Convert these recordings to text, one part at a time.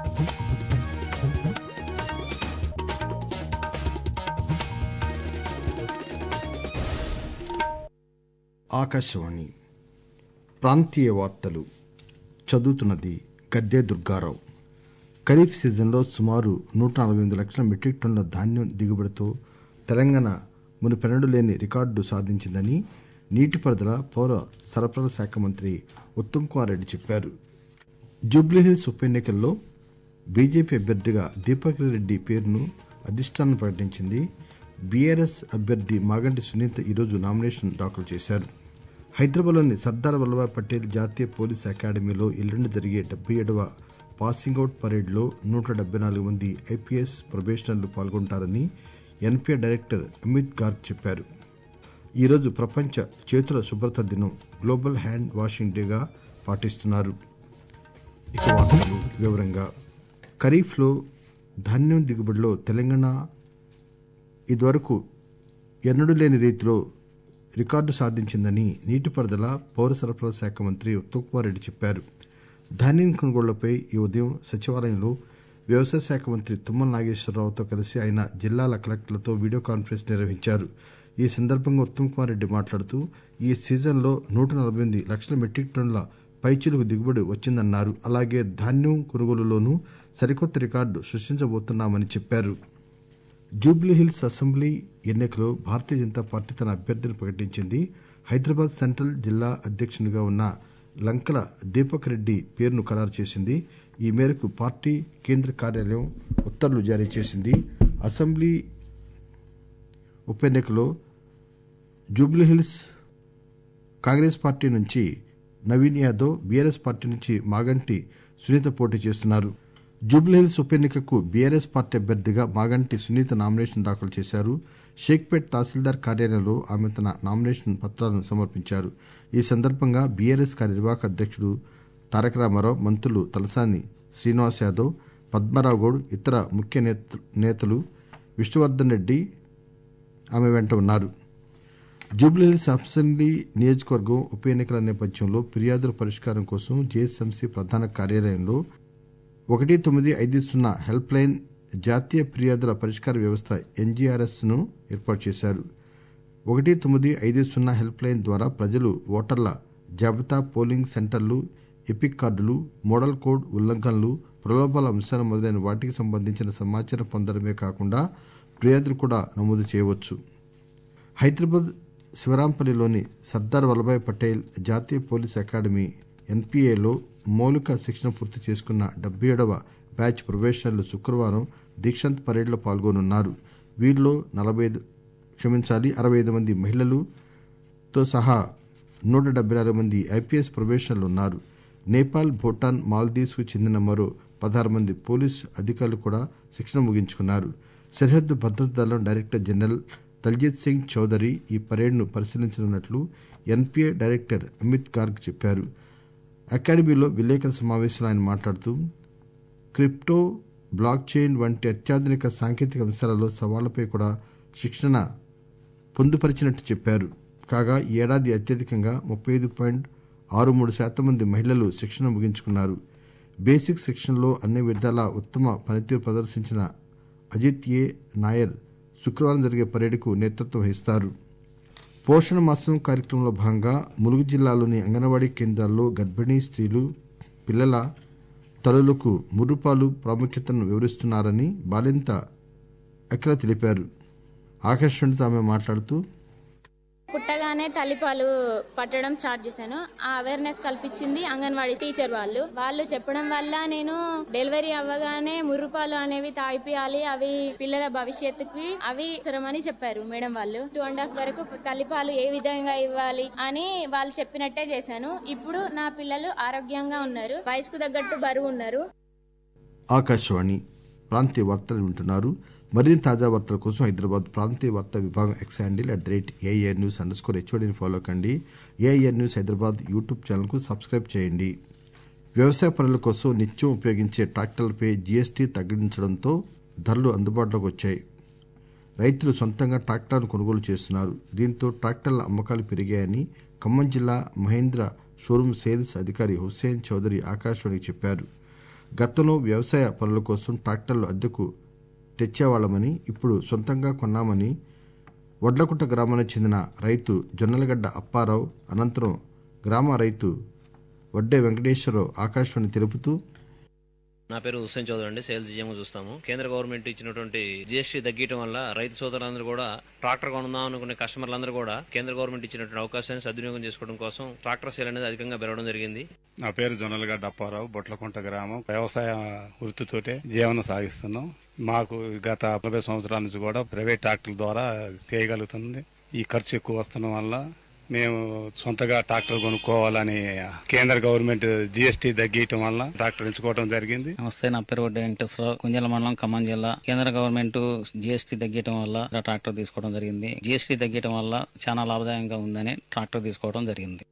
ఆకాశవాణి ప్రాంతీయ వార్తలు చదువుతున్నది గద్దె దుర్గారావు ఖరీఫ్ సీజన్లో సుమారు నూట నలభై ఎనిమిది లక్షల మెట్రిక్ టన్నుల ధాన్యం దిగుబడితో తెలంగాణ మునుపెన్నడూ లేని రికార్డు సాధించిందని నీటిపారుదల పౌర సరఫరాల శాఖ మంత్రి ఉత్తమ్ కుమార్ రెడ్డి చెప్పారు జూబ్లీహిల్స్ ఉప ఎన్నికల్లో బీజేపీ అభ్యర్థిగా దీపక్ రెడ్డి పేరును అధిష్టానం ప్రకటించింది బీఆర్ఎస్ అభ్యర్థి మాగంటి సునీత ఈరోజు నామినేషన్ దాఖలు చేశారు హైదరాబాద్లోని సర్దార్ వల్లభాయ్ పటేల్ జాతీయ పోలీస్ అకాడమీలో ఎల్లుండి జరిగే డెబ్బై ఏడవ పాసింగ్ అవుట్ పరేడ్లో నూట డెబ్బై నాలుగు మంది ఐపీఎస్ ప్రొబేషనర్లు పాల్గొంటారని ఎన్పీఏ డైరెక్టర్ అమిత్ గార్గ్ చెప్పారు ఈరోజు ప్రపంచ చేతుల శుభ్రత దినం గ్లోబల్ హ్యాండ్ వాషింగ్ డేగా పాటిస్తున్నారు ఇక వార్తలు వివరంగా ఖరీఫ్లో ధాన్యం దిగుబడిలో తెలంగాణ ఇదివరకు ఎన్నడూ లేని రీతిలో రికార్డు సాధించిందని నీటిపారుదల పౌర సరఫరాల శాఖ మంత్రి ఉత్తమ్ కుమార్ రెడ్డి చెప్పారు ధాన్యం కొనుగోళ్లపై ఈ ఉదయం సచివాలయంలో వ్యవసాయ శాఖ మంత్రి తుమ్మల నాగేశ్వరరావుతో కలిసి ఆయన జిల్లాల కలెక్టర్లతో వీడియో కాన్ఫరెన్స్ నిర్వహించారు ఈ సందర్భంగా ఉత్తమ్ కుమార్ రెడ్డి మాట్లాడుతూ ఈ సీజన్లో నూట నలభై ఎనిమిది లక్షల మెట్రిక్ టన్నుల పైచిలుకు దిగుబడి వచ్చిందన్నారు అలాగే ధాన్యం కొనుగోలులోనూ సరికొత్త రికార్డు సృష్టించబోతున్నామని చెప్పారు జూబ్లీహిల్స్ అసెంబ్లీ ఎన్నికలో భారతీయ జనతా పార్టీ తన అభ్యర్థిని ప్రకటించింది హైదరాబాద్ సెంట్రల్ జిల్లా అధ్యక్షునిగా ఉన్న లంకల దీపక్ రెడ్డి పేరును ఖరారు చేసింది ఈ మేరకు పార్టీ కేంద్ర కార్యాలయం ఉత్తర్వులు జారీ చేసింది అసెంబ్లీ ఉప ఎన్నికలో జూబ్లీహిల్స్ కాంగ్రెస్ పార్టీ నుంచి నవీన్ యాదవ్ బీఆర్ఎస్ పార్టీ నుంచి మాగంటి సునీత పోటీ చేస్తున్నారు జూబ్లీహిల్స్ ఉప ఎన్నికకు బీఆర్ఎస్ పార్టీ అభ్యర్థిగా మాగంటి సునీత నామినేషన్ దాఖలు చేశారు షేక్పేట్ తహసీల్దార్ కార్యాలయంలో ఆమె తన నామినేషన్ పత్రాలను సమర్పించారు ఈ సందర్భంగా బీఆర్ఎస్ కార్యనిర్వాహక అధ్యక్షుడు తారక రామారావు మంత్రులు తలసాని శ్రీనివాస్ యాదవ్ పద్మరావు గౌడ్ ఇతర ముఖ్య నేతలు విష్ణువర్ధన్ రెడ్డి ఆమె వెంట ఉన్నారు జూబ్లీహిల్స్ అసెంబ్లీ నియోజకవర్గం ఉప ఎన్నికల నేపథ్యంలో ఫిర్యాదుల పరిష్కారం కోసం జేఎస్ఎంసీ ప్రధాన కార్యాలయంలో ఒకటి తొమ్మిది ఐదు సున్నా హెల్ప్ లైన్ జాతీయ ఫిర్యాదుల పరిష్కార వ్యవస్థ ఎన్జీఆర్ఎస్ ను ఏర్పాటు చేశారు ఒకటి తొమ్మిది ఐదు సున్నా హెల్ప్ లైన్ ద్వారా ప్రజలు ఓటర్ల జాబితా పోలింగ్ సెంటర్లు ఎపిక్ కార్డులు మోడల్ కోడ్ ఉల్లంఘనలు ప్రలోభాల అంశాలు మొదలైన వాటికి సంబంధించిన సమాచారం పొందడమే కాకుండా ఫిర్యాదులు కూడా నమోదు చేయవచ్చు హైదరాబాద్ శివరాంపల్లిలోని సర్దార్ వల్లభాయ్ పటేల్ జాతీయ పోలీస్ అకాడమీ ఎన్పీఏలో మౌలిక శిక్షణ పూర్తి చేసుకున్న డెబ్బై ఏడవ బ్యాచ్ ప్రొబేషనర్లు శుక్రవారం దీక్షాంత్ పరేడ్లో పాల్గొనున్నారు వీరిలో నలభై ఐదు క్షమించాలి అరవై ఐదు మంది మహిళలుతో సహా నూట డెబ్బై నాలుగు మంది ఐపీఎస్ ప్రొబేషనర్లు ఉన్నారు నేపాల్ భూటాన్ మాల్దీవ్స్ కు చెందిన మరో పదహారు మంది పోలీసు అధికారులు కూడా శిక్షణ ముగించుకున్నారు సరిహద్దు భద్రతా దళం డైరెక్టర్ జనరల్ దల్జిత్ సింగ్ చౌదరి ఈ పరేడ్ను పరిశీలించనున్నట్లు ఎన్పీఏ డైరెక్టర్ అమిత్ గార్గ్ చెప్పారు అకాడమీలో విలేకరుల సమావేశంలో ఆయన మాట్లాడుతూ క్రిప్టో బ్లాక్ చైన్ వంటి అత్యాధునిక సాంకేతిక అంశాలలో సవాళ్లపై కూడా శిక్షణ పొందుపరిచినట్టు చెప్పారు కాగా ఈ ఏడాది అత్యధికంగా ముప్పై ఐదు పాయింట్ ఆరు మూడు శాతం మంది మహిళలు శిక్షణ ముగించుకున్నారు బేసిక్ శిక్షణలో అన్ని విధాలా ఉత్తమ పనితీరు ప్రదర్శించిన అజిత్ ఏ నాయర్ శుక్రవారం జరిగే పరేడ్కు నేతృత్వం వహిస్తారు పోషణ మాసం కార్యక్రమంలో భాగంగా ములుగు జిల్లాలోని అంగన్వాడీ కేంద్రాల్లో గర్భిణీ స్త్రీలు పిల్లల తల్లులకు ముర్రుపాలు ప్రాముఖ్యతను వివరిస్తున్నారని బాలింత అఖిల తెలిపారు ఆకాశవాణితో ఆమె మాట్లాడుతూ పుట్టగానే తల్లిపాలు పట్టడం స్టార్ట్ చేశాను ఆ అవేర్నెస్ కల్పించింది అంగన్వాడీ టీచర్ వాళ్ళు వాళ్ళు చెప్పడం వల్ల నేను డెలివరీ అవ్వగానే ముర్రుపాలు అనేవి తాగిపియాలి అవి పిల్లల భవిష్యత్తుకి అవి అవసరమని చెప్పారు మేడం వాళ్ళు టూ అండ్ హాఫ్ వరకు తల్లిపాలు ఏ విధంగా ఇవ్వాలి అని వాళ్ళు చెప్పినట్టే చేశాను ఇప్పుడు నా పిల్లలు ఆరోగ్యంగా ఉన్నారు వయసుకు తగ్గట్టు బరువు ఉన్నారు ఆకాశవాణి ప్రాంతీయ వార్తలు వింటున్నారు మరిన్ని తాజా వార్తల కోసం హైదరాబాద్ ప్రాంతీయ వార్తా విభాగం X handle at the rate AIR news underscore హెచ్ఓడిని ఫాలో కండి ఏఐఆర్ న్యూస్ హైదరాబాద్ యూట్యూబ్ ఛానల్కు సబ్స్క్రైబ్ చేయండి వ్యవసాయ పనుల కోసం నిత్యం ఉపయోగించే ట్రాక్టర్లపై జీఎస్టీ తగ్గించడంతో ధరలు అందుబాటులోకి వచ్చాయి రైతులు సొంతంగా ట్రాక్టర్లను కొనుగోలు చేస్తున్నారు దీంతో ట్రాక్టర్ల అమ్మకాలు పెరిగాయని ఖమ్మం జిల్లా మహేంద్ర షోరూం సేల్స్ అధికారి హుస్సేన్ చౌదరి ఆకాశవాణికి చెప్పారు గతంలో వ్యవసాయ పనుల కోసం ట్రాక్టర్లు అద్దెకు తెచ్చేవాళ్లమని ఇప్పుడు సొంతంగా కొన్నామని వడ్లకుంట గ్రామానికి చెందిన రైతు జొన్నలగడ్డ అప్పారావు అనంతరం గ్రామ రైతు వడ్డే వెంకటేశ్వరరావు ఆకాశవాణి తెలుపుతూ నా పేరు హుస్సేన్ చౌదరి అండి సేల్స్ జీఎం చూస్తాము కేంద్ర గవర్నమెంట్ ఇచ్చినటువంటి జిఎస్టీ తగ్గించడం వల్ల రైతు సోదరులందరూ కూడా ట్రాక్టర్ కొనుందాం అనుకునే కస్టమర్లందరూ కూడా కేంద్ర గవర్నమెంట్ ఇచ్చినటువంటి అవకాశాన్ని సద్వినియోగం చేసుకోవడం కోసం ట్రాక్టర్ సేల్ అనేది అధికంగా పెరగడం జరిగింది నా పేరు జొన్నలగడ్డ అప్పారావు బొట్లకుంట గ్రామం వ్యవసాయ వృత్తితోటే జీవనం సాగిస్తున్నాం మాకు గత నలభై సంవత్సరాల నుంచి కూడా ప్రైవేట్ ట్రాక్టర్ల ద్వారా చేయగలుగుతుంది ఈ ఖర్చు ఎక్కువ వస్తున్న వల్ల మేము సొంతగా ట్రాక్టర్ కొనుక్కోవాలని కేంద్ర గవర్నమెంట్ జిఎస్టీ తగ్గియటం వల్ల ట్రాక్టర్ ఎంచుకోవడం జరిగింది నమస్తే నా పేరు వడ్డే వెంకటేశ్వరరావు కుంజల మండలం ఖమ్మం జిల్లా కేంద్ర గవర్నమెంట్ జిఎస్టీ తగ్గించడం వల్ల ట్రాక్టర్ తీసుకోవడం జరిగింది జిఎస్టీ తగ్గించడం వల్ల చాలా లాభదాయంగా ఉందని ట్రాక్టర్ తీసుకోవడం జరిగింది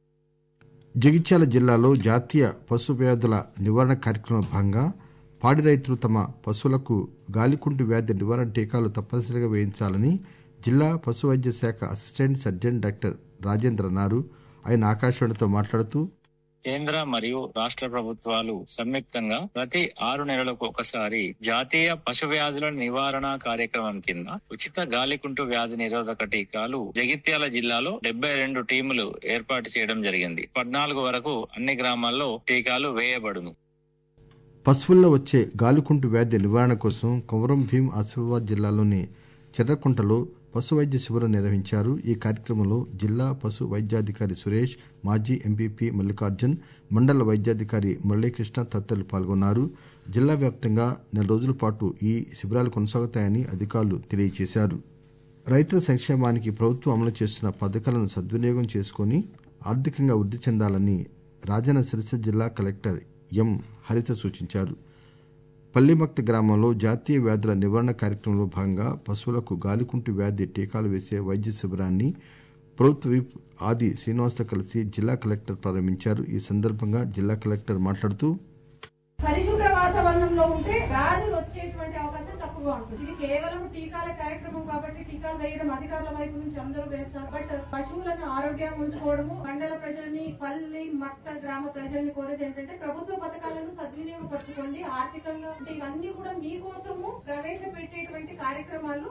జగిత్యాల జిల్లాలో జాతీయ పశు వ్యాధుల నివారణ కార్యక్రమంలో భాగంగా పాడి రైతులు తమ పశువులకు గాలికుంటు వ్యాధి నివారణ టీకాలు తప్పనిసరిగా వేయించాలని జిల్లా పశు వైద్య శాఖ అసిస్టెంట్ సర్జన్ డాక్టర్ రాజేంద్ర అన్నారు ఆయన ఆకాశవాణితో మాట్లాడుతూ కేంద్ర మరియు రాష్ట్ర ప్రభుత్వాలు సంయుక్తంగా ప్రతి ఆరు నెలలకు ఒకసారి జాతీయ పశు వ్యాధుల నివారణ కార్యక్రమం కింద ఉచిత గాలికుంటు వ్యాధి నిరోధక టీకాలు జగిత్యాల జిల్లాలో డెబ్బై రెండు టీములు ఏర్పాటు చేయడం జరిగింది పద్నాలుగు వరకు అన్ని గ్రామాల్లో టీకాలు వేయబడును పశువుల్లో వచ్చే గాలికుంటు వ్యాధి నివారణ కోసం కొమరం భీం ఆసిఫాబాద్ జిల్లాలోని చెర్రకుంటలో పశు వైద్య శిబిరం నిర్వహించారు ఈ కార్యక్రమంలో జిల్లా పశు వైద్యాధికారి సురేష్ మాజీ ఎంపీపీ మల్లికార్జున్ మండల వైద్యాధికారి మురళీకృష్ణ తదితరులు పాల్గొన్నారు జిల్లా వ్యాప్తంగా నెల రోజుల పాటు ఈ శిబిరాలు కొనసాగుతాయని అధికారులు తెలియజేశారు రైతుల సంక్షేమానికి ప్రభుత్వం అమలు చేస్తున్న పథకాలను సద్వినియోగం చేసుకుని ఆర్థికంగా వృద్ధి చెందాలని రాజన్న సిరిసిల్ల జిల్లా కలెక్టర్ ఎం హరిత సూచించారు పల్లిమక్త గ్రామంలో జాతీయ వ్యాధుల నివారణ కార్యక్రమంలో భాగంగా పశువులకు గాలికుంటు వ్యాధి టీకాలు వేసే వైద్య శిబిరాన్ని ప్రభుత్వ విప్ ఆది శ్రీనివాస్తో కలిసి జిల్లా కలెక్టర్ ప్రారంభించారు ఈ సందర్భంగా జిల్లా కలెక్టర్ మాట్లాడుతూ పరిశుభ్ర వాతావరణంలో ఉంటే వ్యాధులు వచ్చేటువంటి అవకాశం తక్కువగా ఉంటుంది ఇది కేవలం టీకాల కార్యక్రమం కాబట్టి టీకాలు వేయడం అధికారుల వైపు నుంచి అందరూ వేస్తారు బట్ పశువులను ఆరోగ్యంగా ఉంచుకోవడము మండల ప్రజల్ని పల్లి మట్ట గ్రామ ప్రజల్ని కోరేది ఏంటంటే ప్రభుత్వ పథకాలను సద్వినియోగపరచుకోండి ఆర్థికంగా అంటే ఇవన్నీ కూడా మీకోసము ప్రవేశపెట్టేటువంటి కార్యక్రమాలు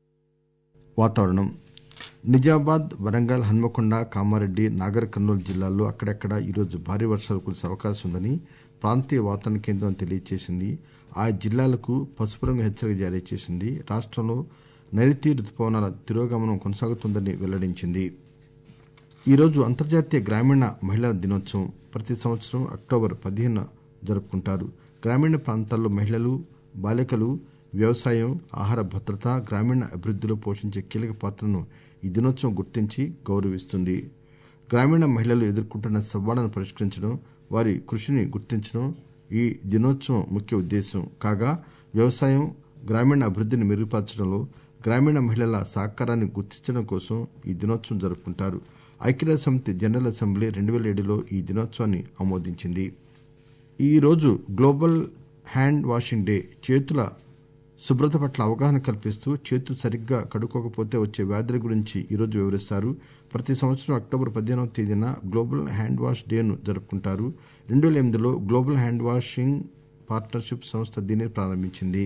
వాతావరణం నిజామాబాద్ వరంగల్ హన్మకొండ కామారెడ్డి నాగర్ కర్నూలు జిల్లాల్లో అక్కడక్కడ ఈరోజు భారీ వర్షాలు కురిసే అవకాశం ఉందని ప్రాంతీయ వాతావరణ కేంద్రం తెలియజేసింది ఆ జిల్లాలకు పసుపు రంగు హెచ్చరిక జారీ చేసింది రాష్ట్రంలో నైరుతి రుతుపవనాల తిరోగమనం కొనసాగుతుందని వెల్లడించింది ఈరోజు అంతర్జాతీయ గ్రామీణ మహిళా దినోత్సవం ప్రతి సంవత్సరం అక్టోబర్ పదిహేను జరుపుకుంటారు గ్రామీణ ప్రాంతాల్లో మహిళలు బాలికలు వ్యవసాయం ఆహార భద్రత గ్రామీణ అభివృద్ధిలో పోషించే కీలక పాత్రను ఈ దినోత్సవం గుర్తించి గౌరవిస్తుంది గ్రామీణ మహిళలు ఎదుర్కొంటున్న సవాళ్లను పరిష్కరించడం వారి కృషిని గుర్తించడం ఈ దినోత్సవం ముఖ్య ఉద్దేశం కాగా వ్యవసాయం గ్రామీణ అభివృద్ధిని మెరుగుపరచడంలో గ్రామీణ మహిళల సహకారాన్ని గుర్తించడం కోసం ఈ దినోత్సవం జరుపుకుంటారు ఐక్యరాజ్య సమితి జనరల్ అసెంబ్లీ రెండు వేల ఏడులో ఈ దినోత్సవాన్ని ఆమోదించింది ఈ రోజు గ్లోబల్ హ్యాండ్ వాషింగ్ డే చేతుల శుభ్రత పట్ల అవగాహన కల్పిస్తూ చేతులు సరిగ్గా కడుక్కోకపోతే వచ్చే వ్యాధుల గురించి ఈరోజు వివరిస్తారు ప్రతి సంవత్సరం అక్టోబర్ పదిహేనవ తేదీన గ్లోబల్ హ్యాండ్ వాష్ డేను జరుపుకుంటారు రెండు వేల ఎనిమిదిలో గ్లోబల్ హ్యాండ్ వాషింగ్ పార్ట్నర్షిప్ సంస్థ దీనిని ప్రారంభించింది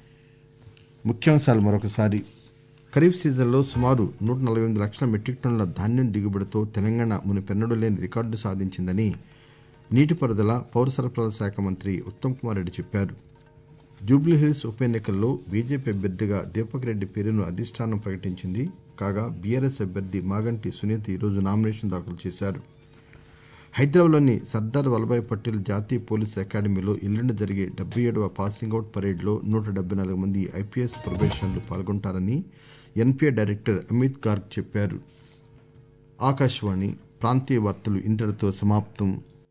ముఖ్యాంశాలు మరొకసారి ఖరీఫ్ సీజన్లో సుమారు నూట నలభై ఎనిమిది లక్షల మెట్రిక్ టన్నుల ధాన్యం దిగుబడితో తెలంగాణ మునిపెన్నడూ లేని రికార్డు సాధించిందని నీటిపారుదల పౌర సరఫరాల శాఖ మంత్రి ఉత్తమ్ కుమార్ రెడ్డి చెప్పారు జూబ్లీహిల్స్ ఉప ఎన్నికల్లో బీజేపీ అభ్యర్థిగా దీపక్ రెడ్డి పేరును అధిష్టానం ప్రకటించింది కాగా బీఆర్ఎస్ అభ్యర్థి మాగంటి సునీత ఈరోజు నామినేషన్ దాఖలు చేశారు హైదరాబాద్లోని సర్దార్ వల్లభాయ్ పటేల్ జాతీయ పోలీస్ అకాడమీలో ఎల్లుండి జరిగే డెబ్బై ఏడవ పాసింగ్ అవుట్ పరేడ్లో నూట డెబ్బై నాలుగు మంది ఐపీఎస్ ప్రొబేషన్లు పాల్గొంటారని ఎన్పీఏ డైరెక్టర్ అమిత్ గార్గ్ చెప్పారు ఆకాశవాణి ప్రాంతీయ వార్తలు ఇంతటితో సమాప్తం